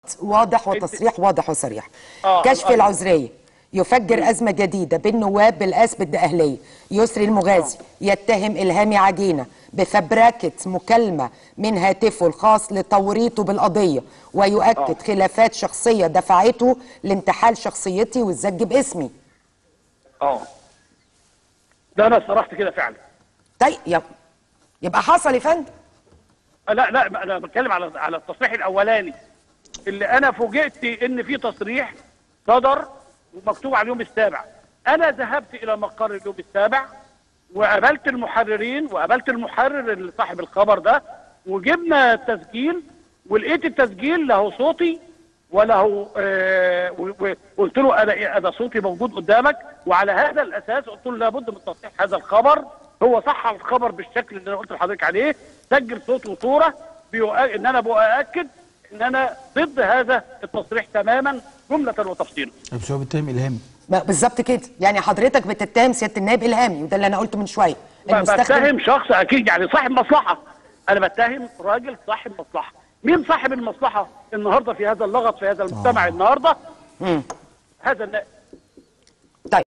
واضح وتصريح واضح وصريح آه، كشف آه. العذريه يفجر أزمة جديدة بين نواب بالقاس بالدقهلية يسري المغازي يتهم إلهامي عجينة بفبركة مكالمة من هاتفه الخاص لتوريطه بالقضية ويؤكد خلافات شخصية دفعته لانتحال شخصيتي والزج باسمي اه ده انا صرحت كده فعلا طيب يب- يبقى حصل يا فندم لا لا انا بتكلم على على التصريح الاولاني اللي انا فوجئت ان في تصريح صدر ومكتوب على اليوم السابع انا ذهبت الى مقر اليوم السابع وقابلت المحررين وقابلت المحرر اللي صاحب الخبر ده وجبنا التسجيل ولقيت التسجيل له صوتي وله آه و- و- وقلت له انا إيه، انا صوتي موجود قدامك وعلى هذا الاساس قلت له لابد من تصحيح هذا الخبر هو صح الخبر بالشكل اللي انا قلت لحضرتك عليه سجل صوت وصوره بيؤ- ان انا بؤكد ان انا ضد هذا التصريح تماما جمله وتفصيلا بس هو بيتهم الهامي ما- بالظبط كده يعني حضرتك بتتهم سيادة النائب إلهامي وده اللي أنا قلته من شوية ب- بتهم شخص اكيد يعني صاحب مصلحه انا بتهم راجل صاحب مصلحه مين صاحب المصلحه النهارده في هذا اللغط في هذا المجتمع النهارده مم. هذا النائب